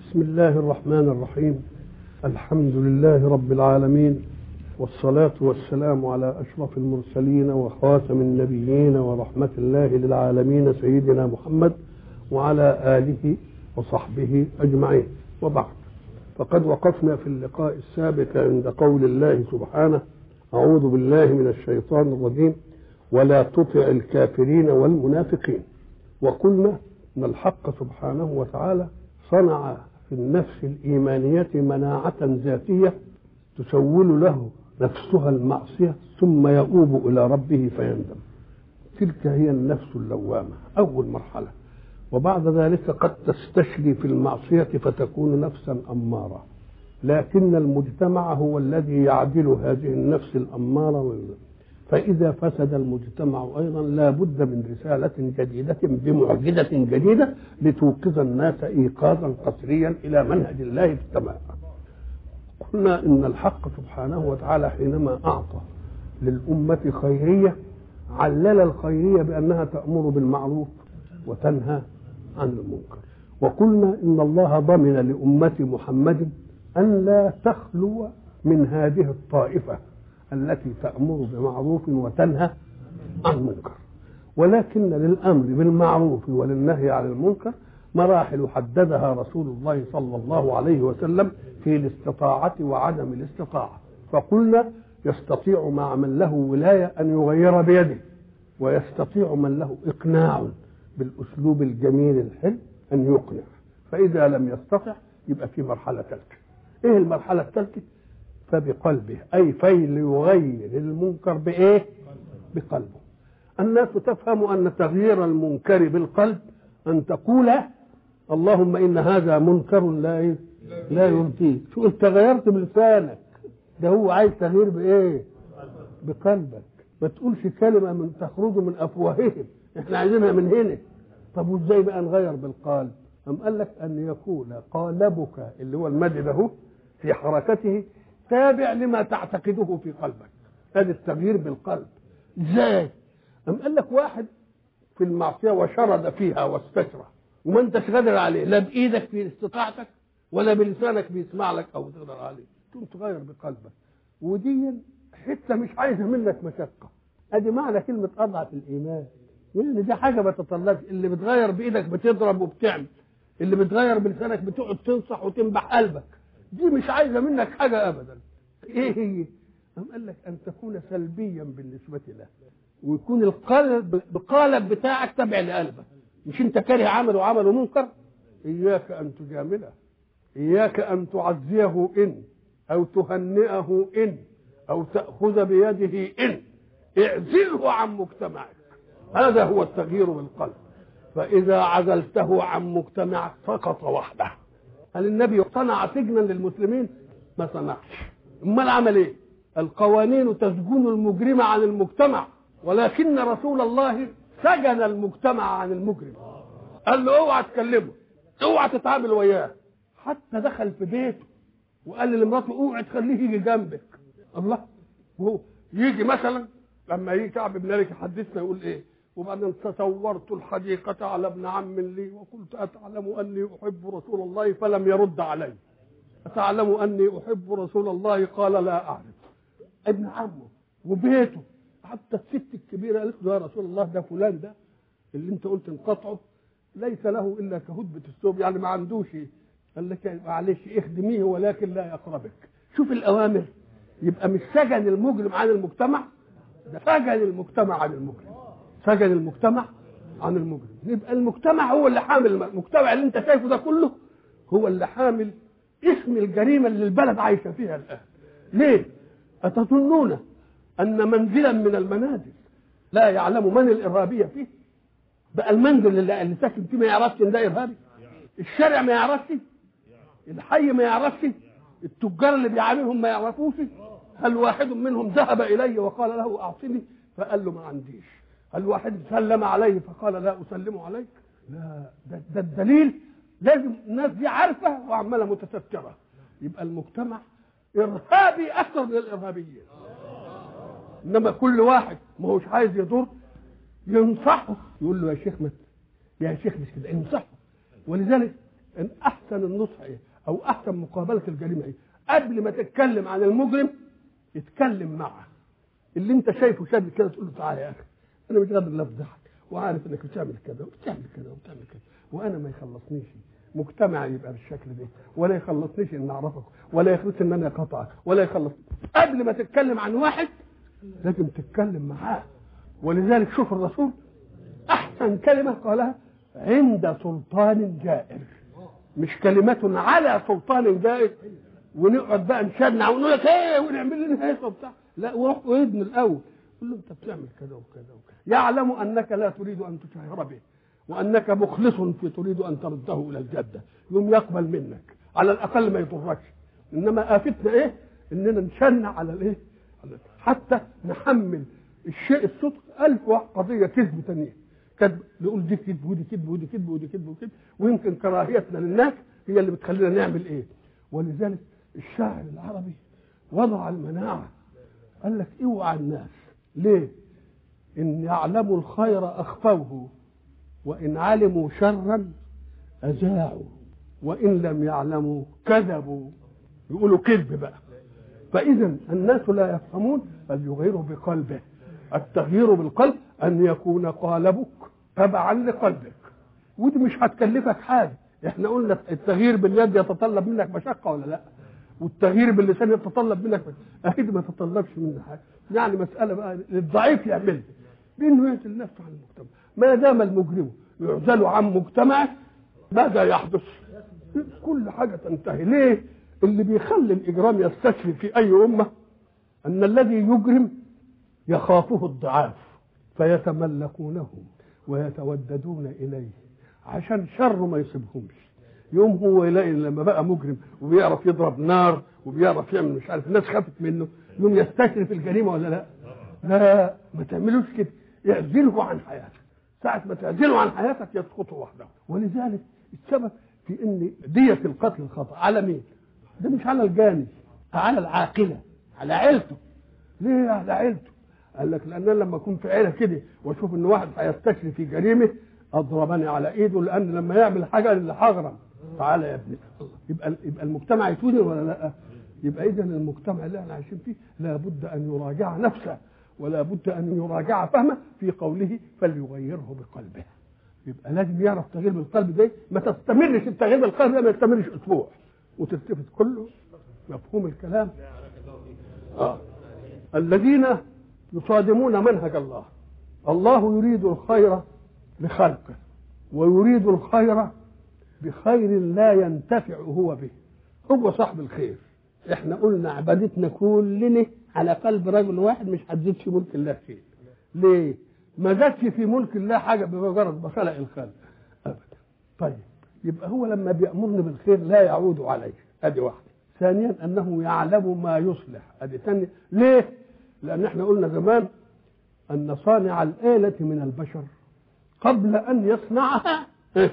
بسم الله الرحمن الرحيم الحمد لله رب العالمين والصلاة والسلام على أشرف المرسلين وخاتم النبيين ورحمة الله للعالمين سيدنا محمد وعلى آله وصحبه أجمعين وبعد فقد وقفنا في اللقاء السابق عند قول الله سبحانه أعوذ بالله من الشيطان الرجيم ولا تطع الكافرين والمنافقين وقلنا أن الحق سبحانه وتعالى صنع في النفس الإيمانية مناعة ذاتية تسول له نفسها المعصية ثم يؤوب إلى ربه فيندم تلك هي النفس اللوامة أول مرحلة وبعد ذلك قد تستشري في المعصية فتكون نفسا أمارة لكن المجتمع هو الذي يعدل هذه النفس الأمارة فإذا فسد المجتمع أيضا لا بد من رسالة جديدة بمعجزة جديدة لتوقظ الناس إيقاظا قسريا إلى منهج الله في السماء قلنا إن الحق سبحانه وتعالى حينما أعطى للأمة خيرية علل الخيرية بأنها تأمر بالمعروف وتنهى عن المنكر وقلنا إن الله ضمن لأمة محمد أن لا تخلو من هذه الطائفة التي تأمر بمعروف وتنهى عن منكر ولكن للأمر بالمعروف وللنهي عن المنكر مراحل حددها رسول الله صلى الله عليه وسلم في الاستطاعة وعدم الاستطاعة فقلنا يستطيع مع من له ولاية أن يغير بيده ويستطيع من له إقناع بالأسلوب الجميل الحلو أن يقنع فإذا لم يستطع يبقى في مرحلة ثالثة إيه المرحلة الثالثة فبقلبه أي فليغير المنكر بإيه بقلبه الناس تفهم أن تغيير المنكر بالقلب أن تقول اللهم إن هذا منكر لا لا يرضيك شو أنت غيرت بلسانك ده هو عايز تغيير بإيه بقلبك ما تقولش كلمة من تخرج من أفواههم احنا عايزينها من هنا طب وازاي بقى نغير بالقلب أم قال لك أن يكون قالبك اللي هو المد ده في حركته تابع لما تعتقده في قلبك هذا التغيير بالقلب ازاي أم قال لك واحد في المعصية وشرد فيها واستشرى وما انتش قادر عليه لا بإيدك في استطاعتك ولا بلسانك بيسمع لك أو تقدر عليه تقوم تغير بقلبك ودي حتة مش عايزة منك مشقة ادي معنى كلمة أضعف الإيمان يعني دي حاجة ما تطلبش اللي بتغير بإيدك بتضرب وبتعمل اللي بتغير بلسانك بتقعد تنصح وتنبح قلبك دي مش عايزة منك حاجة أبدا إيه هي؟ أم قال لك أن تكون سلبيا بالنسبة له ويكون القلب القالب بتاعك تبع لقلبك مش انت كاره عمل وعمل منكر اياك ان تجامله اياك ان تعزيه ان او تهنئه ان او تاخذ بيده ان اعزله عن مجتمعك هذا هو التغيير بالقلب فاذا عزلته عن مجتمعك سقط وحده هل النبي صنع سجنا للمسلمين ما صنعش امال عمل ايه القوانين تسجن المجرم عن المجتمع ولكن رسول الله سجن المجتمع عن المجرم قال له اوعى تكلمه اوعى تتعامل وياه حتى دخل في بيته وقال لمراته اوعى تخليه يجي جنبك الله وهو يجي مثلا لما يجي كعب بن مالك يحدثنا يقول ايه وبعدين تصورت الحديقة على ابن عم لي وقلت أتعلم أني أحب رسول الله فلم يرد علي أتعلم أني أحب رسول الله قال لا أعرف ابن عمه وبيته حتى الست الكبيرة قالت له يا رسول الله ده فلان ده اللي انت قلت انقطعه ليس له الا كهدبة الثوب يعني ما عندوش قال لك معلش اخدميه ولكن لا يقربك شوف الاوامر يبقى مش سجن المجرم عن المجتمع ده سجن المجتمع عن المجرم سجن المجتمع عن المجرم يبقى المجتمع هو اللي حامل المجتمع اللي انت شايفه ده كله هو اللي حامل اسم الجريمه اللي البلد عايشه فيها الان ليه اتظنون أن منزلا من المنازل لا يعلم من الإرهابية فيه بقى المنزل اللي, اللي ساكن فيه ما يعرفش إن ده إرهابي الشارع ما يعرفش الحي ما يعرفش التجار اللي بيعاملهم ما يعرفوش هل واحد منهم ذهب إلي وقال له أعطني فقال له ما عنديش هل واحد سلم عليه فقال لا أسلم عليك لا ده, ده الدليل لازم الناس دي عارفة وعمالة متسترة يبقى المجتمع إرهابي أكثر من الإرهابيين انما كل واحد ما هوش عايز يضر ينصحه يقول له يا شيخ مت يا شيخ مش كده انصحه ولذلك ان احسن النصح ايه او احسن مقابله الجريمه ايه قبل ما تتكلم عن المجرم اتكلم معه اللي انت شايفه شاب كده تقول له تعالى يا اخي انا مش قادر لا افضحك وعارف انك بتعمل كذا وبتعمل كذا وبتعمل كذا وانا ما يخلصنيش مجتمع يبقى بالشكل ده ولا يخلصنيش ان اعرفك ولا يخلصني ان انا اقاطعك ولا يخلص قبل ما تتكلم عن واحد لازم تتكلم معاه ولذلك شوف الرسول احسن كلمه قالها عند سلطان جائر مش كلمة على سلطان جائر ونقعد بقى نشنع ونقول لك ايه ونعمل لنا هيصه وبتاع لا وروح ويدن الاول قول له انت بتعمل كذا وكذا وكذا يعلم انك لا تريد ان تشهر به وانك مخلص في تريد ان ترده الى الجده يوم يقبل منك على الاقل ما يضركش انما افتنا ايه اننا نشنع على الايه حتى نحمل الشيء الصدق ألف واحد قضيه كذب ثانيه كذب نقول دي كذب ودي كذب ودي كذب ودي كذب وكذب ويمكن كراهيتنا للناس هي اللي بتخلينا نعمل ايه ولذلك الشاعر العربي وضع المناعه قال لك اوعى الناس ليه ان يعلموا الخير اخفوه وان علموا شرا اذاعوا وان لم يعلموا كذبوا يقولوا كذب بقى فاذا الناس لا يفهمون فليغيروا بقلبه التغيير بالقلب ان يكون قالبك تبعا لقلبك ودي مش هتكلفك حاجه احنا قلنا التغيير باليد يتطلب منك مشقه ولا لا والتغيير باللسان يتطلب منك اكيد ما يتطلبش منك حاجه يعني مساله بقى للضعيف يعملها بانه يعزل نفسه عن المجتمع ما دام المجرم يعزل عن مجتمعه ماذا يحدث كل حاجه تنتهي ليه اللي بيخلي الاجرام يستشري في اي امه ان الذي يجرم يخافه الضعاف فيتملكونه ويتوددون اليه عشان شره ما يصيبهمش يوم هو يلاقي لما بقى مجرم وبيعرف يضرب نار وبيعرف يعمل مش عارف الناس خافت منه يوم يستشرف الجريمه ولا لا؟ لا ما تعملوش كده اعزله عن حياتك ساعة ما تعزله عن حياتك يسقط وحده ولذلك السبب في ان دية القتل الخطأ على مين؟ ده مش على الجاني على العاقلة على عيلته ليه على عيلته؟ قال لك لان أنا لما اكون في عيله كده واشوف ان واحد هيستشري في جريمه اضربني على ايده لان لما يعمل حاجه اللي هغرم تعالى يا ابني يبقى يبقى المجتمع يتوزن ولا لا؟ يبقى اذا المجتمع اللي احنا عايشين فيه لابد ان يراجع نفسه ولا بد ان يراجع فهمه في قوله فليغيره بقلبه يبقى لازم يعرف تغيير بالقلب ده ما تستمرش التغيير بالقلب ده ما يستمرش اسبوع وتلتفت كله مفهوم الكلام آه. الذين يصادمون منهج الله الله يريد الخير لخلقه ويريد الخير بخير لا ينتفع هو به هو صاحب الخير احنا قلنا عبادتنا كلنا على قلب رجل واحد مش هتزيد في ملك الله شيء ليه ما زادش في ملك الله حاجه بمجرد ما خلق الخلق ابدا طيب يبقى هو لما بيامرني بالخير لا يعود عليه ادي واحده ثانيا انه يعلم ما يصلح ادي ثانيه ليه لان احنا قلنا زمان ان صانع الاله من البشر قبل ان يصنعها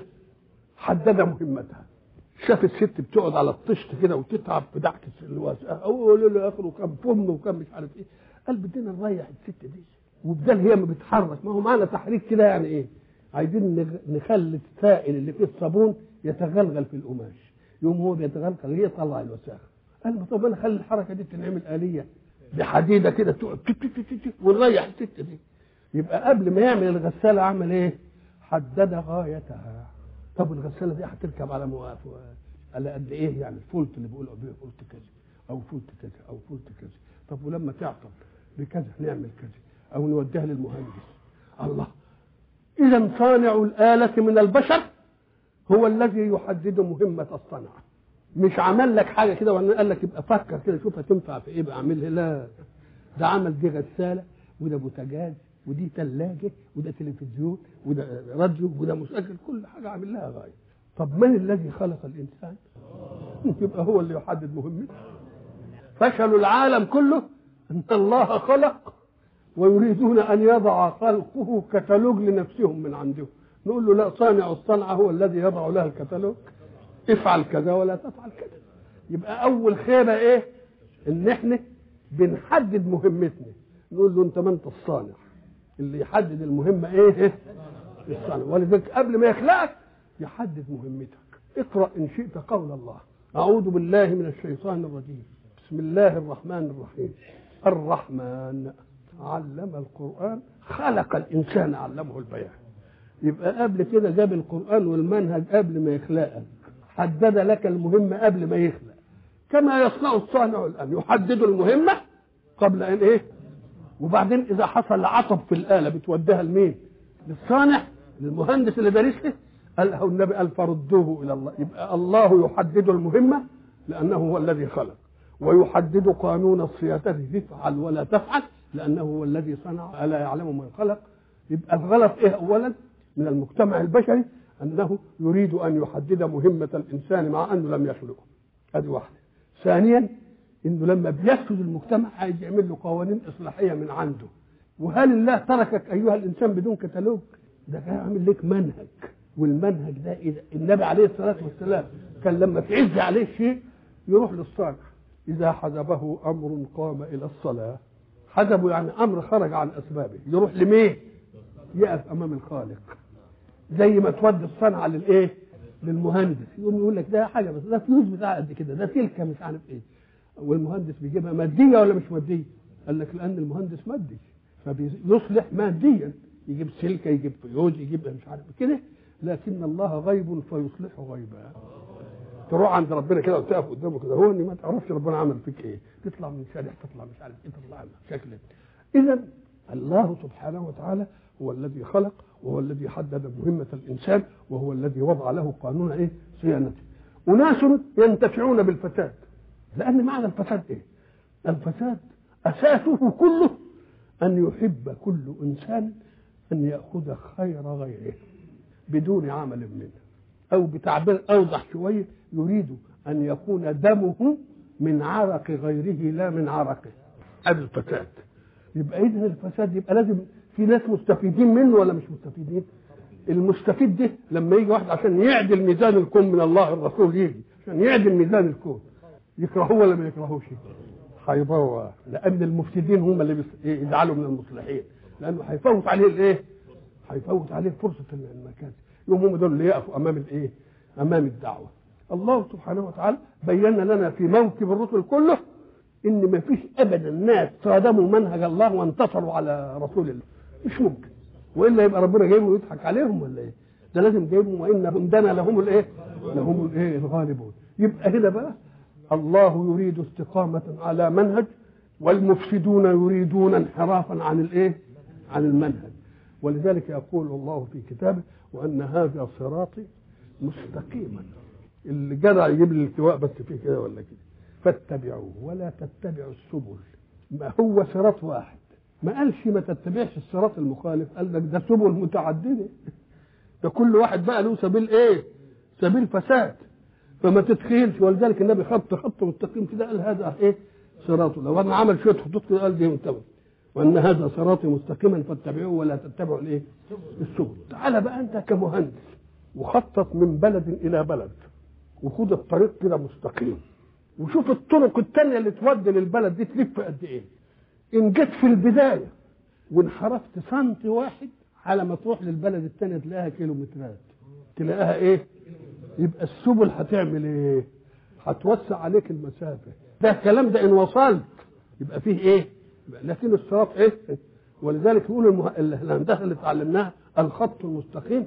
حدد مهمتها شاف الست بتقعد على الطشت كده وتتعب في دعكة الواسعة أول له آخر وكم فم وكم مش عارف إيه قال بدينا نريح الست دي وبدل هي ما بتحرك ما هو معنا تحريك كده يعني إيه عايزين نخلي السائل اللي فيه الصابون يتغلغل في القماش يوم هو بيتغلغل هي طلع الوساخة قال ما طب انا خلي الحركة دي تنعمل آلية بحديدة كده تقعد ونريح الست دي يبقى قبل ما يعمل الغسالة عمل إيه حدد غايتها طب الغساله دي هتركب على مواقف على قد ايه يعني الفولت اللي بيقولوا بيه فولت كذا او فولت كذا او فولت كذا طب ولما تعطل بكذا نعمل كذا او نوديها للمهندس الله اذا صانع الاله من البشر هو الذي يحدد مهمه الصنعه مش عمل لك حاجه كده ولا قال لك يبقى فكر كده شوف هتنفع في ايه بقى اعملها لا ده عمل دي غساله وده بوتاجاز ودي ثلاجة وده تلفزيون وده راديو وده مسجل كل حاجة عامل لها غاية طب من الذي خلق الإنسان يبقى هو اللي يحدد مهمته فشل العالم كله أن الله خلق ويريدون أن يضع خلقه كتالوج لنفسهم من عندهم نقول له لا صانع الصنعة هو الذي يضع لها الكتالوج افعل كذا ولا تفعل كذا يبقى أول خيبة إيه إن إحنا بنحدد مهمتنا نقول له أنت ما أنت الصانع اللي يحدد المهمة ايه الصنع ولذلك قبل ما يخلقك يحدد مهمتك اقرأ إن شئت قول الله أعوذ بالله من الشيطان الرجيم بسم الله الرحمن الرحيم الرحمن علم القرآن خلق الإنسان علمه البيان يبقى قبل كده جاب القرآن والمنهج قبل ما يخلقك حدد لك المهمة قبل ما يخلق كما يصنع الصانع الآن يحدد المهمة قبل أن إيه وبعدين إذا حصل عطب في الآلة بتوديها لمين للصانع للمهندس اللي دارسها قال له النبي قال فردوه إلى الله يبقى الله يحدد المهمة لأنه هو الذي خلق ويحدد قانون الصيانة تفعل ولا تفعل لأنه هو الذي صنع ألا يعلم من خلق يبقى الغلط إيه أولا من المجتمع البشري أنه يريد أن يحدد مهمة الإنسان مع أنه لم يخلقه هذه واحدة ثانيا انه لما بيفسد المجتمع عايز يعمل له قوانين اصلاحيه من عنده وهل الله تركك ايها الانسان بدون كتالوج ده كان عامل لك منهج والمنهج ده إذا النبي عليه الصلاه والسلام كان لما تعز عليه شيء يروح للصانع اذا حجبه امر قام الى الصلاه حجبه يعني امر خرج عن اسبابه يروح لمين يقف امام الخالق زي ما تودي الصنعه للايه للمهندس يقوم يقول لك ده حاجه بس ده فلوس بتاع قد كده ده سلكه مش عارف ايه والمهندس بيجيبها ماديه ولا مش ماديه؟ قال لك لان المهندس مادي فبيصلح ماديا يجيب سلكه يجيب فيوز يجيب مش عارف كده لكن الله غيب فيصلح غيبا تروح عند ربنا كده وتقف قدامه كده هو اني ما تعرفش ربنا عمل فيك ايه تطلع من شارع تطلع مش عارف ايه تطلع شكل اذا الله سبحانه وتعالى هو الذي خلق وهو الذي حدد مهمة الإنسان وهو الذي وضع له قانون إيه صيانته أناس ينتفعون بالفساد لأن معنى الفساد إيه؟ الفساد أساسه كله أن يحب كل إنسان أن يأخذ خير غيره بدون عمل منه أو بتعبير أوضح شوية يريد أن يكون دمه من عرق غيره لا من عرقه هذا الفساد يبقى إذا الفساد يبقى لازم في ناس مستفيدين منه ولا مش مستفيدين؟ المستفيد ده لما يجي واحد عشان يعدل ميزان الكون من الله الرسول يجي عشان يعدل ميزان الكون يكرهوه ولا ما يكرهوش هيبوظ لان المفسدين هم اللي يزعلوا من المصلحين لانه هيفوت عليه الايه هيفوت عليه فرصه المكان يوم هم دول اللي يقفوا امام الايه امام الدعوه الله سبحانه وتعالى بين لنا في موكب الرسل كله ان ما فيش ابدا ناس صادموا منهج الله وانتصروا على رسول الله مش ممكن والا يبقى ربنا جايبهم ويضحك عليهم ولا ايه ده لازم جايبهم وان جندنا لهم الايه لهم الايه الغالبون يبقى هنا بقى الله يريد استقامة على منهج والمفسدون يريدون انحرافا عن الايه؟ عن المنهج ولذلك يقول الله في كتابه وان هذا صراطي مستقيما اللي جدع يجيب لي الالتواء بس فيه كده ولا كده فاتبعوه ولا تتبعوا السبل ما هو صراط واحد ما قالش ما تتبعش الصراط المخالف قال لك ده سبل متعدده ده كل واحد بقى له سبيل ايه؟ سبيل فساد فما تتخيلش ولذلك النبي خط خط مستقيم كده قال هذا ايه صراطه لو انا عمل شويه خطوط كده قال دي منتبه وان هذا صراطي مستقيما فاتبعوه ولا تتبعوا الايه السبل تعالى بقى انت كمهندس وخطط من بلد الى بلد وخد الطريق كده مستقيم وشوف الطرق التانية اللي تودي للبلد دي تلف قد ايه ان جيت في البداية وانحرفت سنتي واحد على ما تروح للبلد التانية تلاقيها كيلومترات تلاقيها ايه يبقى السبل هتعمل ايه هتوسع عليك المسافة ده الكلام ده ان وصلت يبقى فيه ايه لكن الصراط ايه ولذلك يقول المه... الهندسه اللي اتعلمناها الخط المستقيم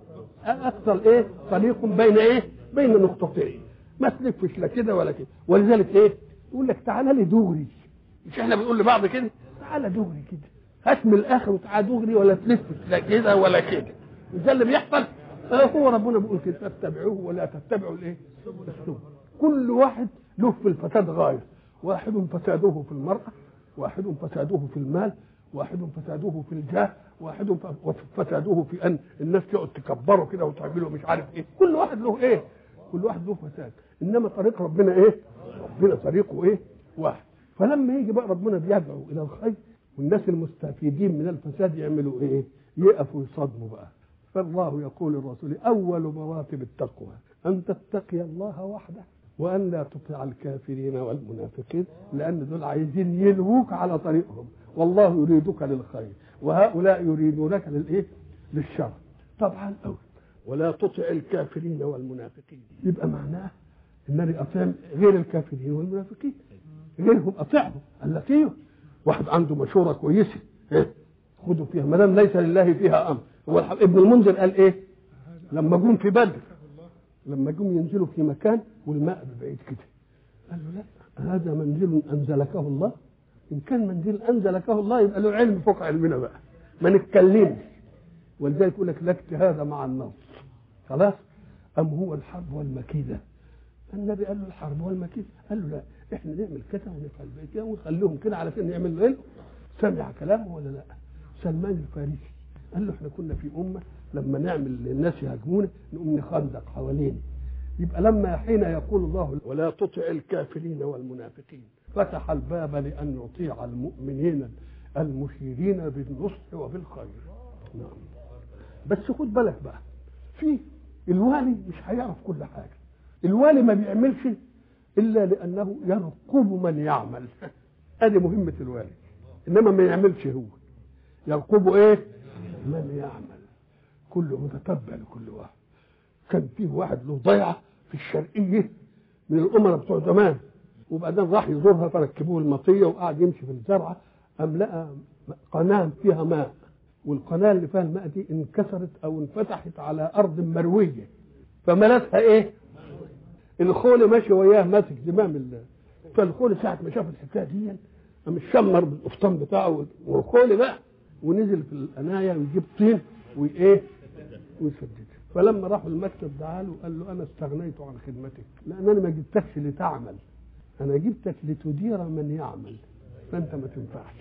اكثر ايه طريق بين ايه بين نقطتين ما تلفش لا كده ولا كده ولذلك ايه يقول لك تعالى لي دغري مش احنا بنقول لبعض كده تعالى دغري كده هات من الاخر وتعالى دغري ولا تلفش لا كده ولا كده ده اللي بيحصل هو ربنا بيقول كده فاتبعوه ولا تتبعوا الايه السبل كل واحد له في الفساد غايه واحد فساده في المرأة واحد فساده في المال واحد فساده في الجاه واحد فساده في ان الناس تقعد تكبره كده وتعمله مش عارف ايه كل واحد له ايه كل واحد له فساد انما طريق ربنا ايه ربنا طريقه ايه واحد فلما يجي بقى ربنا بيدعو الى الخير والناس المستفيدين من الفساد يعملوا ايه يقفوا يصادموا بقى فالله يقول للرسول اول مراتب التقوى ان تتقي الله وحده وان لا تطيع الكافرين والمنافقين لان دول عايزين يلووك على طريقهم والله يريدك للخير وهؤلاء يريدونك للايه للشر طبعا قوي ولا تطع الكافرين والمنافقين يبقى معناه انني اطيع غير الكافرين والمنافقين غيرهم اطيعهم التي واحد عنده مشوره كويسه إيه؟ خدوا فيها ما دام ليس لله فيها امر هو الح- ابن المنذر قال ايه لما جم في بدر لما جم ينزلوا في مكان والماء بعيد كده قال له لا هذا منزل انزلكه الله ان كان منزل انزلكه الله يبقى له علم فوق علمنا بقى ما نتكلمش ولذلك يقول لك لا اجتهاد مع النص خلاص ام هو الحرب والمكيده النبي قال له الحرب والمكيده قال له لا احنا نعمل كذا ونفعل كده ونخليهم كده علشان يعمل له سمع كلامه ولا لا سلمان الفارسي قال له احنا كنا في امه لما نعمل الناس يهاجمونا نقوم نخندق حوالينا يبقى لما حين يقول الله ولا تطع الكافرين والمنافقين فتح الباب لان يطيع المؤمنين المشيرين بالنصح وبالخير نعم بس خد بالك بقى في الوالي مش هيعرف كل حاجه الوالي ما بيعملش الا لانه يرقب من يعمل ادي مهمه الوالي انما ما يعملش هو يرقب ايه من يعمل كل متتبع لكل واحد كان فيه واحد له ضيعه في الشرقيه من الامراء بتوع زمان وبعدين راح يزورها فركبوه المطيه وقعد يمشي في الزرعه قام لقى قناه فيها ماء والقناه اللي فيها الماء دي انكسرت او انفتحت على ارض مرويه فملتها ايه؟ الخول ماشي وياه ماسك زمام ال فالخول ساعه ما شاف الحكايه دي قام شمر بالقفطان بتاعه والخول بقى ونزل في القنايه ويجيب طين وايه؟ ويسدد فلما راحوا المكتب ده له قال له انا استغنيت عن خدمتك لانني ما جبتكش لتعمل انا جبتك لتدير من يعمل فانت ما تنفعش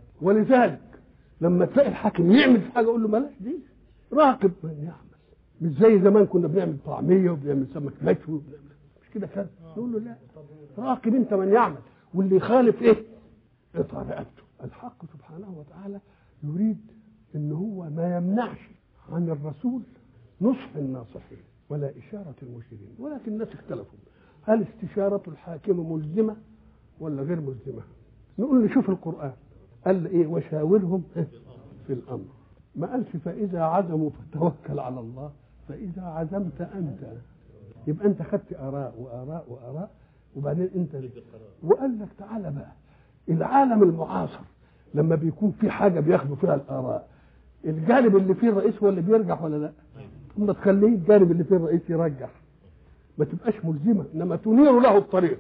ولذلك لما تلاقي الحاكم يعمل في حاجه اقول له ملاش دي راقب من يعمل مش زي زمان كنا بنعمل طعميه وبنعمل سمك مشوي وبنعمل مش كده كان نقول له لا راقب انت من يعمل واللي يخالف ايه اقطع رقبته الحق سبحانه وتعالى يريد ان هو ما يمنعش عن الرسول نصح الناصحين ولا إشارة المشيرين ولكن الناس اختلفوا هل استشارة الحاكم ملزمة ولا غير ملزمة نقول نشوف القرآن قال ايه وشاورهم في الأمر ما قالش فإذا عزموا فتوكل على الله فإذا عزمت أنت يبقى أنت خدت آراء وآراء وآراء وبعدين أنت ليه؟ وقال لك تعالى بقى العالم المعاصر لما بيكون في حاجة بياخدوا فيها الآراء الجانب اللي فيه الرئيس هو اللي بيرجح ولا لا؟ ثم تخليه الجانب اللي فيه الرئيس يرجح ما تبقاش ملزمة إنما تنير له الطريق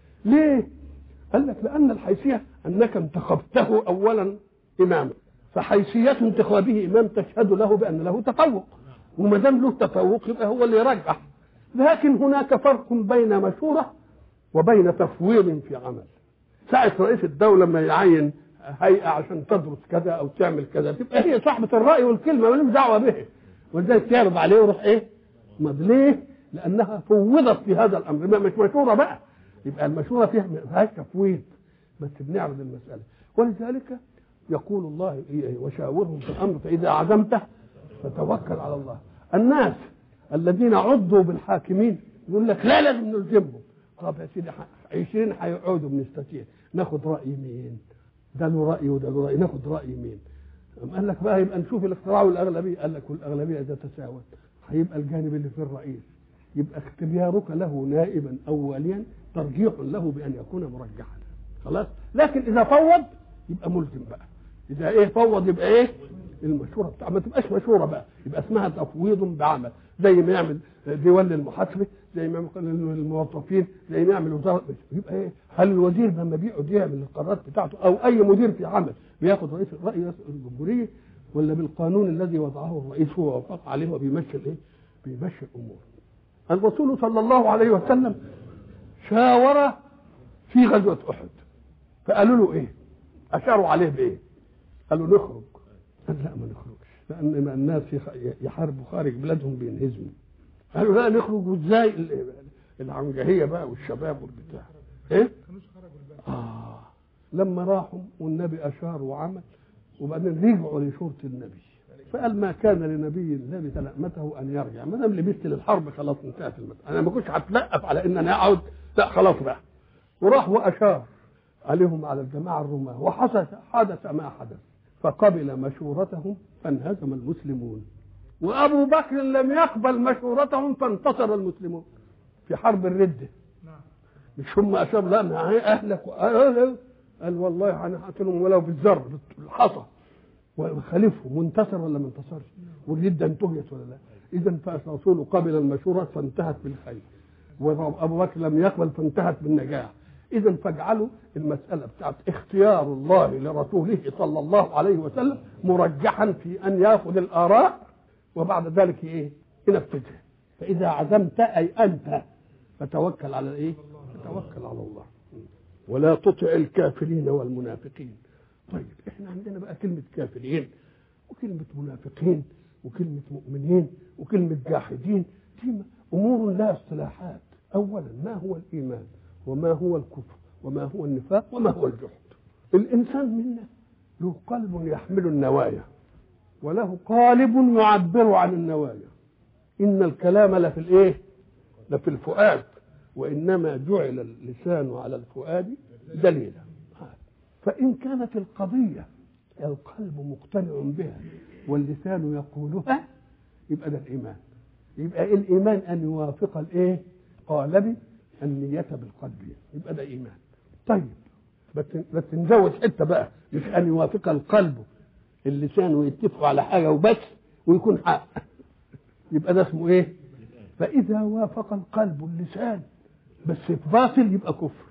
ليه؟ قال لك لأن الحيثية أنك انتخبته أولا إماما فحيثية انتخابه إمام تشهد له بأن له تفوق وما دام له تفوق يبقى هو اللي يرجح لكن هناك فرق بين مشورة وبين تفويض في عمل ساعة رئيس الدولة ما يعين هيئة عشان تدرس كذا أو تعمل كذا تبقى هي صاحبة الرأي والكلمة مالهمش دعوة به ولذلك تعرض عليه ويروح إيه؟ ما ليه؟ لأنها فوضت في هذا الأمر ما مش مشورة بقى يبقى المشورة فيها ما فيهاش تفويض بس بنعرض المسألة ولذلك يقول الله إيه وشاورهم في الأمر فإذا عزمت فتوكل على الله الناس الذين عضوا بالحاكمين يقول لك لا لازم نلزمهم طب يا سيدي 20 هيقعدوا بنستطيع ناخد رأي مين؟ ده له رأي وده له رأي ناخد رأي مين؟ قال لك بقى يبقى نشوف الاختراع والاغلبيه قال لك والاغلبيه اذا تساوت هيبقى الجانب اللي فيه الرئيس يبقى اختيارك له نائبا اوليا ترجيح له بان يكون مرجحا خلاص لكن اذا فوض يبقى ملزم بقى اذا ايه فوض يبقى ايه المشوره بتاع ما تبقاش مشوره بقى يبقى اسمها تفويض بعمل زي ما يعمل ديوان للمحاسبه زي ما يعمل الموظفين زي ما يعمل وزاره يبقى ايه هل الوزير لما بيقعد يعمل القرارات بتاعته او اي مدير في عمل بياخد رئيس الراي رئيس الجمهوريه ولا بالقانون الذي وضعه الرئيس هو وافق عليه وبيمشي الايه؟ بيمشي الامور. الرسول صلى الله عليه وسلم شاور في غزوه احد فقالوا له ايه؟ اشاروا عليه بايه؟ قالوا نخرج قال لا ما نخرجش لان الناس يحاربوا خارج بلادهم بينهزموا قالوا لا نخرج وازاي العنجهيه بقى والشباب والبتاع ايه؟ آه لما راحوا والنبي أشار وعمل وبعدين رجعوا لشورة النبي فقال ما كان لنبي لبث لأمته أن يرجع ما دام لبست للحرب خلاص انتهت المسألة أنا ما كنتش هتلقف على إن أنا أقعد لا خلاص بقى وراح وأشار عليهم على الجماعة الرماة وحدث حدث ما حدث فقبل مشورتهم فانهزم المسلمون وابو بكر لم يقبل مشورتهم فانتصر المسلمون في حرب الرده مش هم اشروا لا ما هي اهلك قال والله انا هقتلهم ولو بالذر بالحصى وخالفهم وانتصر ولا ما انتصرش والرده انتهيت ولا لا اذا فالرسول قبل المشوره فانتهت بالخير وابو بكر لم يقبل فانتهت بالنجاح اذا فاجعلوا المساله بتاعت اختيار الله لرسوله صلى الله عليه وسلم مرجحا في ان ياخذ الاراء وبعد ذلك ايه ينفذها فاذا عزمت اي انت فتوكل على ايه فتوكل على الله ولا تطع الكافرين والمنافقين طيب احنا عندنا بقى كلمه كافرين وكلمه منافقين وكلمه مؤمنين وكلمه جاحدين دي امور لها اصطلاحات اولا ما هو الايمان وما هو الكفر وما هو النفاق وما هو الجحد الانسان منا له قلب يحمل النوايا وله قالب يعبر عن النوايا ان الكلام لفي الايه لفي الفؤاد وانما جعل اللسان على الفؤاد دليلا فان كانت القضيه القلب مقتنع بها واللسان يقولها يبقى ده الايمان يبقى إيه الايمان ان يوافق الايه قالبي النية بالقلب يبقى ده إيمان طيب بس بس نزود حتة بقى مش أن يوافق القلب اللسان ويتفقوا على حاجة وبس ويكون حق يبقى ده اسمه إيه؟ فإذا وافق القلب اللسان بس في باطل يبقى كفر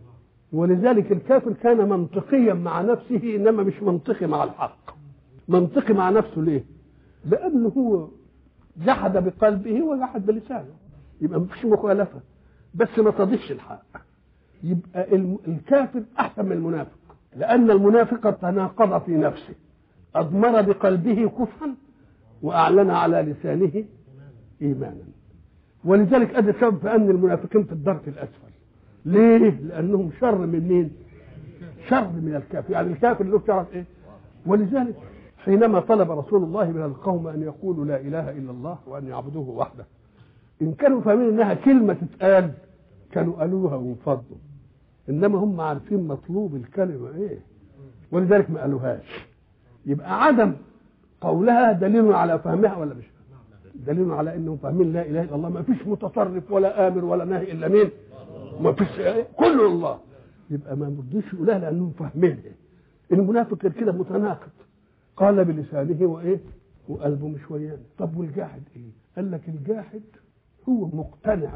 ولذلك الكافر كان منطقيا مع نفسه إنما مش منطقي مع الحق منطقي مع نفسه ليه؟ لأنه هو جحد بقلبه وجحد بلسانه يبقى مفيش مخالفة بس ما تضيفش الحق يبقى الكافر احسن من المنافق لان المنافق تناقض في نفسه اضمر بقلبه كفرا واعلن على لسانه ايمانا ولذلك ادى سبب في ان المنافقين في الدرك الاسفل ليه لانهم شر من مين شر من الكافر يعني الكافر له شرف ايه ولذلك حينما طلب رسول الله من القوم ان يقولوا لا اله الا الله وان يعبدوه وحده ان كانوا فاهمين انها كلمه تتقال كانوا قالوها وانفضوا انما هم عارفين مطلوب الكلمه ايه ولذلك ما قالوهاش يبقى عدم قولها دليل على فهمها ولا مش دليل على انهم فاهمين لا اله الا الله ما فيش متطرف ولا امر ولا نهي الا مين ما فيش كله الله يبقى ما نرضيش يقولها لانهم فاهمينها المنافق غير كده متناقض قال بلسانه وايه وقلبه مش ويانا طب والجاحد ايه قال لك الجاحد هو مقتنع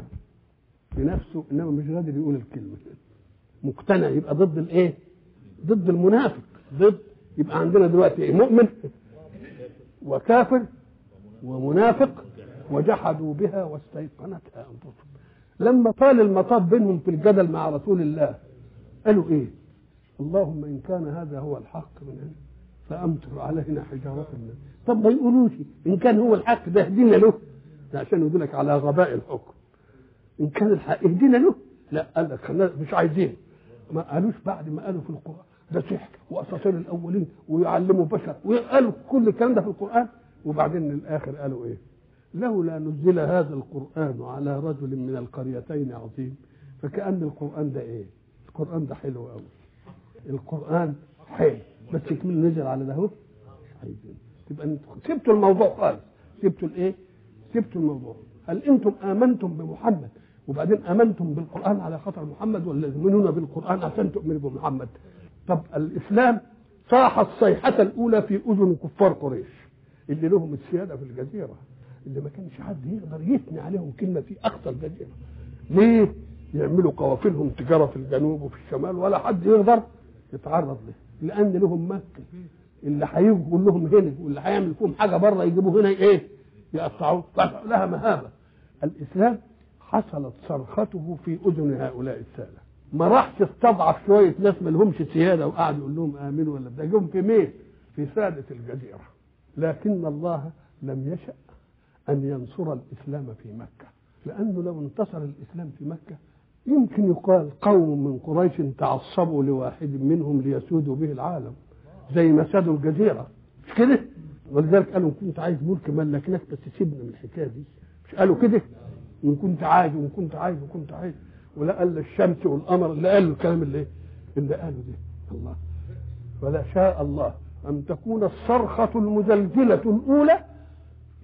بنفسه انما مش قادر يقول الكلمه مقتنع يبقى ضد الايه ضد المنافق ضد يبقى عندنا دلوقتي ايه مؤمن وكافر ومنافق وجحدوا بها واستيقنتها انفسهم لما طال المطاف بينهم في الجدل مع رسول الله قالوا ايه اللهم ان كان هذا هو الحق من عندك فامطر علينا حجاره من طب ما يقولوش ان كان هو الحق ده اهدينا له عشان يدلك على غباء الحكم ان كان الحق اهدينا له لا قال لك مش عايزين ما قالوش بعد ما قالوا في القران ده سحر واساطير الاولين ويعلموا بشر وقالوا كل الكلام ده في القران وبعدين الاخر قالوا ايه لولا نزل هذا القران على رجل من القريتين عظيم فكأن القران ده ايه القران ده حلو قوي القران حلو بس يكمل نزل على ده هو عايزين تبقى انتوا سبتوا الموضوع خالص سبتوا الايه سبتوا الموضوع هل انتم امنتم بمحمد وبعدين امنتم بالقران على خطر محمد ولا تؤمنون بالقران عشان تؤمنوا بمحمد طب الاسلام صاح الصيحه الاولى في اذن كفار قريش اللي لهم السياده في الجزيره اللي ما كانش حد يقدر يثني عليهم كلمه في اقصى الجزيره ليه يعملوا قوافلهم تجاره في الجنوب وفي الشمال ولا حد يقدر يتعرض له لان لهم مكه اللي هيجوا كلهم هنا واللي هيعمل فيهم حاجه بره يجيبوا هنا ايه يقطعوه لها مهابه الاسلام حصلت صرخته في اذن هؤلاء الساده ما راحش استضعف شويه ناس ما لهمش سياده وقعد يقول لهم امنوا ولا ده جم في مين؟ في ساده الجزيره لكن الله لم يشأ ان ينصر الاسلام في مكه لانه لو انتصر الاسلام في مكه يمكن يقال قوم من قريش تعصبوا لواحد منهم ليسودوا به العالم زي ما سادوا الجزيره مش كده؟ ولذلك قالوا ان كنت عايز ملك ملكناك بس سيبنا من الحكايه دي مش قالوا كده؟ وان كنت عايز وان كنت عايز وكنت عايز ولا قال الشمس والقمر اللي قالوا الكلام اللي اللي قالوا ده الله ولا شاء الله ان تكون الصرخه المزلزله الاولى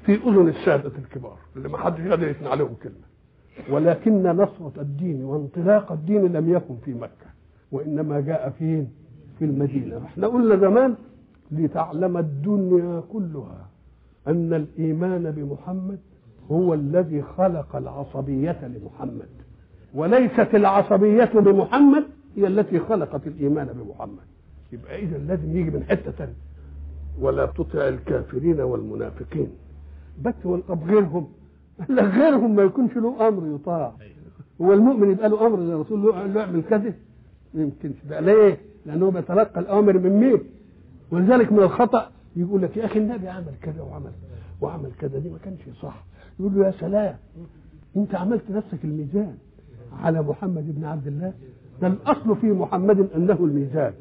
في اذن الساده الكبار اللي ما حدش قادر يثني عليهم كلمه ولكن نصرة الدين وانطلاق الدين لم يكن في مكة وإنما جاء فين في المدينة احنا قلنا زمان لتعلم الدنيا كلها أن الإيمان بمحمد هو الذي خلق العصبية لمحمد وليست العصبية بمحمد هي التي خلقت الإيمان بمحمد يبقى إذا لازم يجي من حتة ثانية ولا تطع الكافرين والمنافقين بس طب غيرهم قال لك غيرهم ما يكونش له امر يطاع هو المؤمن يبقى له امر زي الرسول له له يعمل كذا ما يمكنش ده ليه؟ لانه بيتلقى الاوامر من مين؟ ولذلك من الخطا يقول لك يا اخي النبي عمل كذا وعمل وعمل كذا دي ما كانش صح يقول له يا سلام انت عملت نفسك الميزان على محمد بن عبد الله ده الاصل في محمد انه الميزان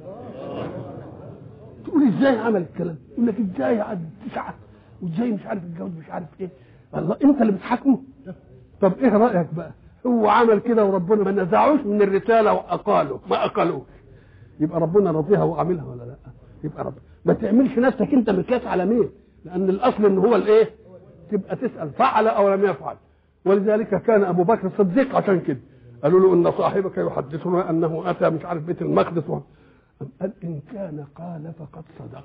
تقول ازاي عمل الكلام يقول لك ازاي عد تسعه وازاي مش عارف الجواز مش عارف ايه الله انت اللي بتحاكمه طب ايه رايك بقى هو عمل كده وربنا ما نزعوش من الرساله واقالوا ما اقالوش يبقى ربنا رضيها وعاملها ولا لا يبقى رب ما تعملش نفسك انت مقياس على مين لان الاصل ان هو الايه تبقى تسال فعل او لم يفعل ولذلك كان ابو بكر صديق عشان كده قالوا له ان صاحبك يحدثنا انه اتى مش عارف بيت المقدس و... قال ان كان قال فقد صدق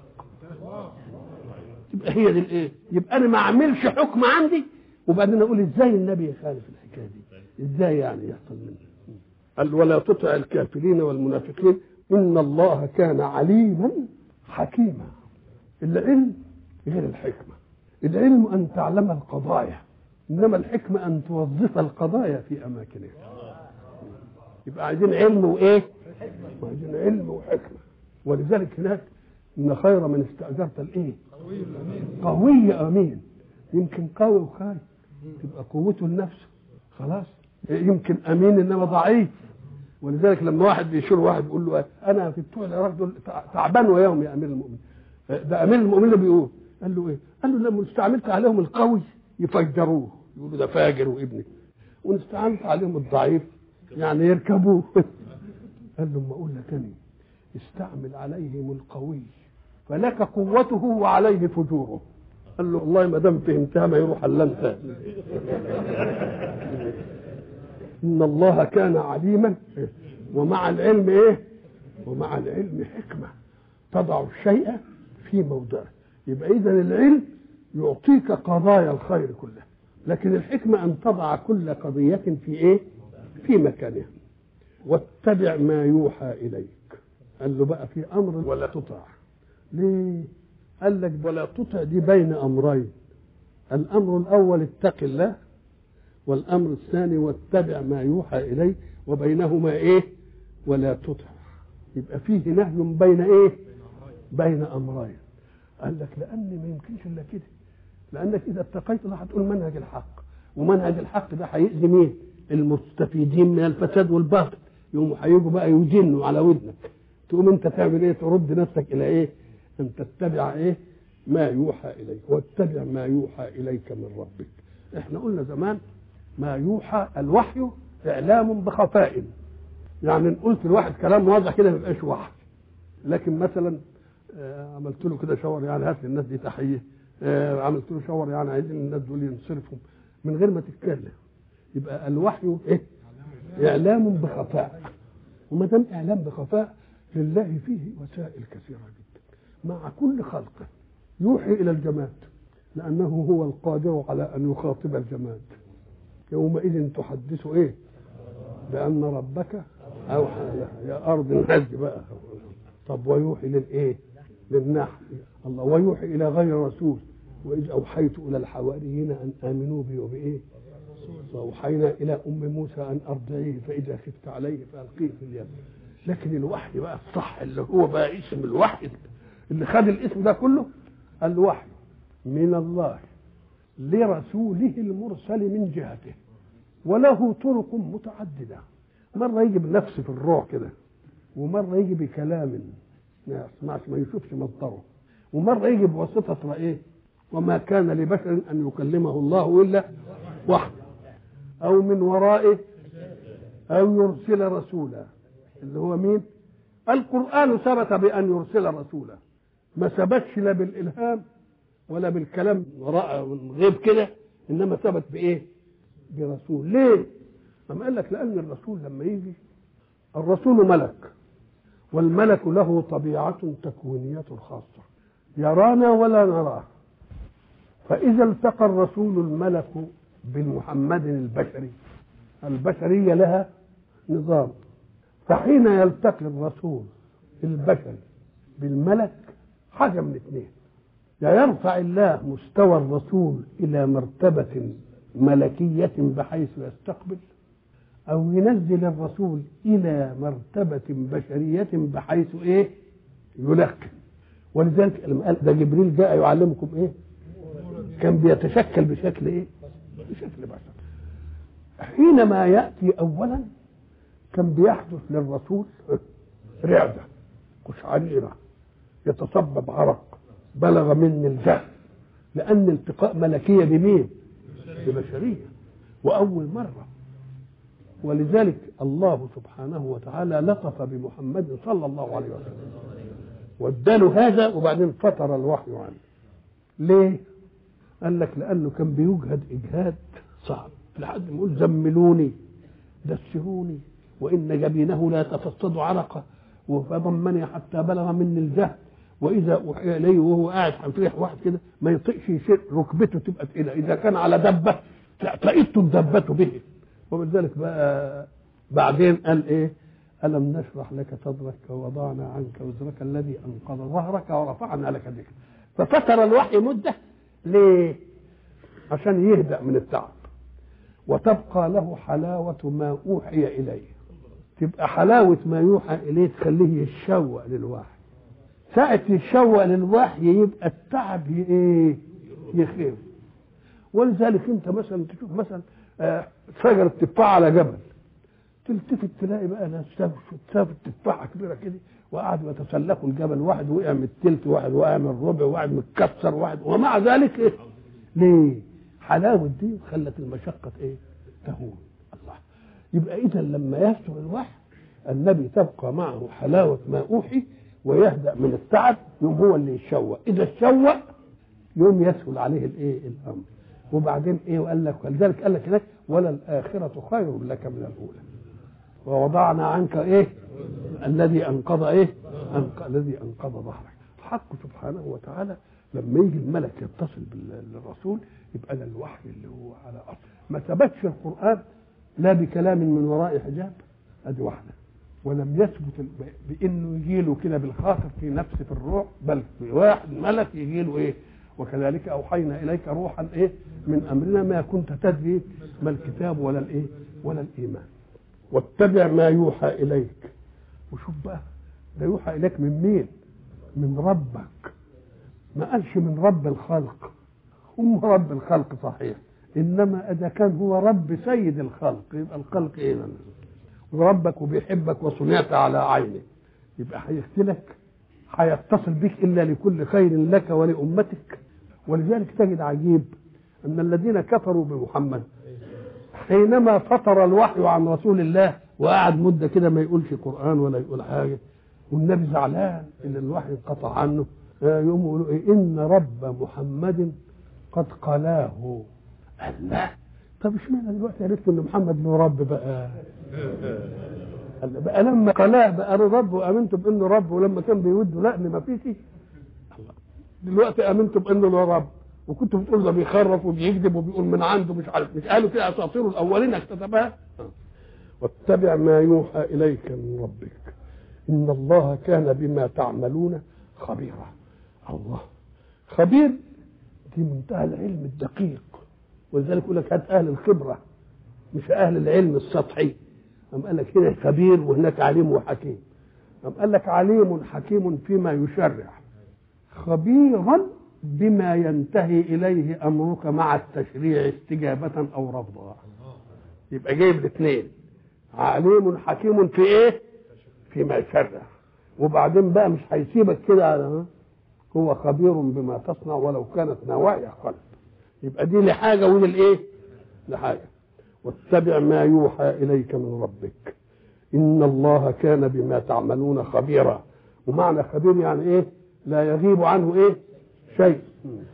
يبقى هي دي الايه يبقى انا ما اعملش حكم عندي وبعدين اقول ازاي النبي يخالف الحكايه دي ازاي يعني يحصل منه قال ولا تطع الكافرين والمنافقين ان الله كان عليما حكيما العلم غير الحكمه العلم ان تعلم القضايا انما الحكمه ان توظف القضايا في اماكنها يبقى عايزين علم وايه عايزين علم وحكمه ولذلك هناك ان خير من استاجرت الايه قوي امين يمكن قوي وخايف تبقى قوته لنفسه خلاص يمكن امين انما ضعيف ولذلك لما واحد بيشور واحد بيقول له انا في بتوع العراق دول تعبان وياهم يا امير المؤمنين ده امير المؤمنين اللي بيقول قال له ايه؟ قال له لما استعملت عليهم القوي يفجروه يقولوا ده فاجر وابني وان استعملت عليهم الضعيف يعني يركبوه قال له ما اقول لك انا استعمل عليهم القوي فلك قوته وعليه فجوره قال له والله ما دام فهمتها ما يروح الا انت ان الله كان عليما ومع العلم ايه ومع العلم حكمه تضع الشيء في موضعه يبقى اذا العلم يعطيك قضايا الخير كلها لكن الحكمه ان تضع كل قضيه في ايه في مكانها واتبع ما يوحى اليك قال له بقى في امر ولا تطع ليه قال لك ولا تطع دي بين امرين الامر الاول اتق الله والامر الثاني واتبع ما يوحى اليك وبينهما ايه ولا تطع يبقى فيه نهي بين ايه بين امرين قال لك لان ما يمكنش الا كده لانك اذا اتقيت الله هتقول منهج الحق ومنهج الحق ده هيأذي مين المستفيدين من الفساد والباطل يقوموا هيجوا بقى يجنوا على ودنك تقوم انت تعمل ايه ترد نفسك الى ايه ان تتبع ايه ما يوحى اليك واتبع ما يوحى اليك من ربك احنا قلنا زمان ما يوحى الوحي اعلام بخفاء يعني ان قلت الواحد كلام واضح كده ما يبقاش وحي لكن مثلا آه عملت له كده شاور يعني هات للناس دي تحيه آه عملت له شاور يعني عايزين الناس دول ينصرفوا من غير ما تتكلم يبقى الوحي ايه اعلام بخفاء وما دام اعلام بخفاء لله فيه وسائل كثيره جدا مع كل خلقه يوحي الى الجماد لانه هو القادر على ان يخاطب الجماد يومئذ تحدث ايه بان ربك اوحى لها يا ارض انهج بقى طب ويوحي للايه للنحل الله ويوحي الى غير رسول واذ اوحيت الى الحواريين ان امنوا بي وبايه واوحينا الى ام موسى ان ارضعيه فاذا خفت عليه فالقيه في اليم لكن الوحي بقى الصح اللي هو بقى اسم الوحي اللي خد الاسم ده كله الوحي من الله لرسوله المرسل من جهته وله طرق متعددة مرة يجي بنفس في الروح كده ومرة يجي بكلام ما يسمعش ما يشوفش مصدره ومرة يجي بواسطة ايه وما كان لبشر أن يكلمه الله إلا وحي أو من ورائه أو يرسل رسولا اللي هو مين القرآن ثبت بأن يرسل رسولا ما ثبتش لا بالإلهام ولا بالكلام وراء من غيب كده انما ثبت بايه برسول ليه أم قال لك لان الرسول لما يجي الرسول ملك والملك له طبيعة تكوينية خاصة يرانا ولا نراه فإذا التقى الرسول الملك بالمحمد البشري البشرية لها نظام فحين يلتقي الرسول البشري بالملك حاجة من اثنين يا يرفع الله مستوى الرسول إلى مرتبة ملكية بحيث يستقبل أو ينزل الرسول إلى مرتبة بشرية بحيث إيه يلقن ولذلك لما قال ده جبريل جاء يعلمكم إيه كان بيتشكل بشكل إيه بشكل بشر حينما يأتي أولا كان بيحدث للرسول رعدة قشعريرة يتصبب عرق بلغ مني الجهل لأن التقاء ملكية بمين؟ ببشرية وأول مرة ولذلك الله سبحانه وتعالى لطف بمحمد صلى الله عليه وسلم واداله هذا وبعدين فتر الوحي عنه ليه؟ قال لك لأنه كان بيجهد إجهاد صعب لحد ما يقول زملوني دسروني وإن جبينه لا يتفصد عرقه فضمني حتى بلغ مني الجهد واذا اوحي اليه وهو قاعد هيطيح واحد كده ما يطيقش يشيل ركبته تبقى تقيله اذا كان على دبه تلاقيته الدبه به وبذلك بقى بعدين قال ايه الم نشرح لك صدرك ووضعنا عنك وزرك الذي انقض ظهرك ورفعنا لك ذكرك ففتر الوحي مده ليه عشان يهدأ من التعب وتبقى له حلاوة ما أوحي إليه تبقى حلاوة ما يوحى إليه تخليه يتشوق للوحي ساعة يتشوق للوحي يبقى التعب ايه يخف ولذلك انت مثلا تشوف مثلا آه شجرة تفاح على جبل تلتفت تلاقي بقى ناس شافت تفاحة كبيرة كده وقعدوا يتسلقوا الجبل واحد وقع من التلت واحد وقع من الربع واحد متكسر واحد ومع ذلك ايه ليه حلاوة دي خلت المشقة ايه تهون الله يبقى اذا لما يستر الوحي النبي تبقى معه حلاوة ما أوحي ويهدأ من التعب يوم هو اللي يتشوق إذا اتشوق يوم يسهل عليه الإيه الأمر وبعدين إيه وقال لك ولذلك قال لك هناك ولا الآخرة خير لك من الأولى ووضعنا عنك إيه الذي أنقض إيه أنق... الذي أنقض ظهرك الحق سبحانه وتعالى لما يجي الملك يتصل بالرسول يبقى ده الوحي اللي هو على أصل ما ثبتش القرآن لا بكلام من وراء حجاب ادي واحده ولم يثبت بانه يجي له كده بالخاطر في نفس في الروح بل في واحد ملك يجي له ايه وكذلك اوحينا اليك روحا ايه من امرنا ما كنت تدري ما الكتاب ولا الايه ولا الايمان واتبع ما يوحى اليك وشوف بقى ده يوحى اليك من مين من ربك ما قالش من رب الخلق هم رب الخلق صحيح انما اذا كان هو رب سيد الخلق يبقى الخلق ايه وربك وبيحبك وصنعت على عينه يبقى هيقتلك هيتصل بك الا لكل خير لك ولامتك ولذلك تجد عجيب ان الذين كفروا بمحمد حينما فطر الوحي عن رسول الله وقعد مده كده ما يقولش قران ولا يقول حاجه والنبي زعلان ان الوحي انقطع عنه يقوم يقولوا إيه ان رب محمد قد قلاه الله طب اشمعنى دلوقتي عرفت ان محمد له رب بقى بقى لما قلاه بقى له رب وامنتم بانه رب ولما كان بيود لا ما فيش الله دلوقتي امنتم بانه له رب وكنتوا بتقولوا ده بيخرف وبيكذب وبيقول من عنده مش عارف مش قالوا كده اساطير الاولين اكتتبها واتبع ما يوحى اليك من ربك ان الله كان بما تعملون خبيرا الله خبير دي منتهى العلم الدقيق ولذلك يقول لك هات اهل الخبره مش اهل العلم السطحي أم قال لك هنا خبير وهناك عليم وحكيم أم قال لك عليم حكيم فيما يشرع خبيرا بما ينتهي اليه امرك مع التشريع استجابه او رفضا يبقى جايب الاثنين عليم حكيم في ايه فيما يشرع وبعدين بقى مش هيسيبك كده على هو خبير بما تصنع ولو كانت نوايا قلب يبقى دي لحاجة ودي لإيه؟ لحاجة واتبع ما يوحى إليك من ربك إن الله كان بما تعملون خبيرا ومعنى خبير يعني إيه؟ لا يغيب عنه إيه؟ شيء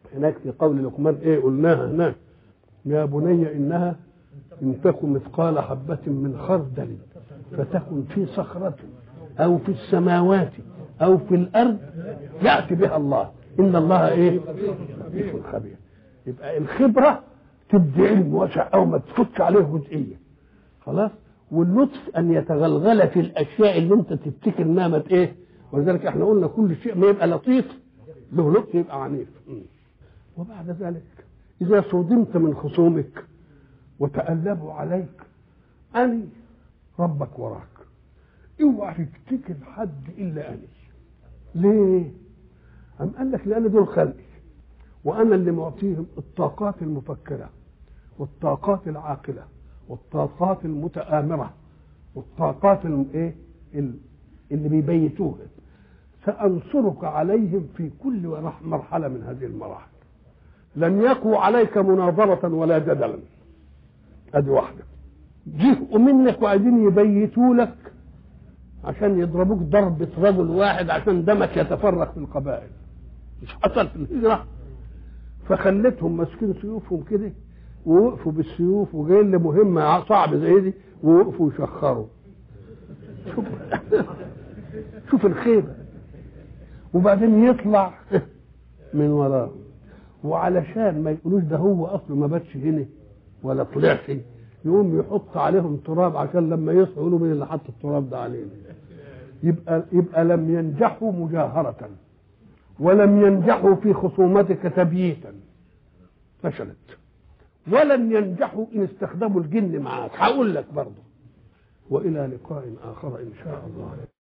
هناك في قول لقمان ايه قلناها هناك يا بني انها ان تك مثقال حبة من خردل فتكن في صخرة او في السماوات او في الارض يأتي بها الله ان الله ايه لطيف خبير يبقى الخبرة تدي علم واسع او ما تفك عليه جزئية خلاص واللطف ان يتغلغل في الاشياء اللي انت تفتكر انها مت ايه ولذلك احنا قلنا كل شيء ما يبقى لطيف له لطف يبقى عنيف وبعد ذلك اذا صدمت من خصومك وتألبوا عليك أني ربك وراك اوعى تفتكر حد إلا أني ليه؟ أم قال لك لأن دول خلقي وأنا اللي معطيهم الطاقات المفكرة والطاقات العاقلة والطاقات المتآمرة والطاقات الايه اللي بيبيتوها سأنصرك عليهم في كل مرحلة من هذه المراحل لن يقوى عليك مناظرة ولا جدلا ادي واحدة جزء منك وعايزين يبيتوا لك عشان يضربوك ضربة رجل واحد عشان دمك يتفرق في القبائل مش حصل في الهجرة فخلتهم ماسكين سيوفهم كده ووقفوا بالسيوف وجايين لمهمة صعبة زي دي ووقفوا يشخروا شوف شوف الخيبة وبعدين يطلع من وراه وعلشان ما يقولوش ده هو اصله ما باتش هنا ولا طلعش يقوم يحط عليهم تراب عشان لما يصحوا يقولوا مين اللي حط التراب ده علينا يبقى يبقى لم ينجحوا مجاهرة ولم ينجحوا في خصومتك تبييتا فشلت ولن ينجحوا ان استخدموا الجن معاك هقول لك برضه والى لقاء اخر ان شاء الله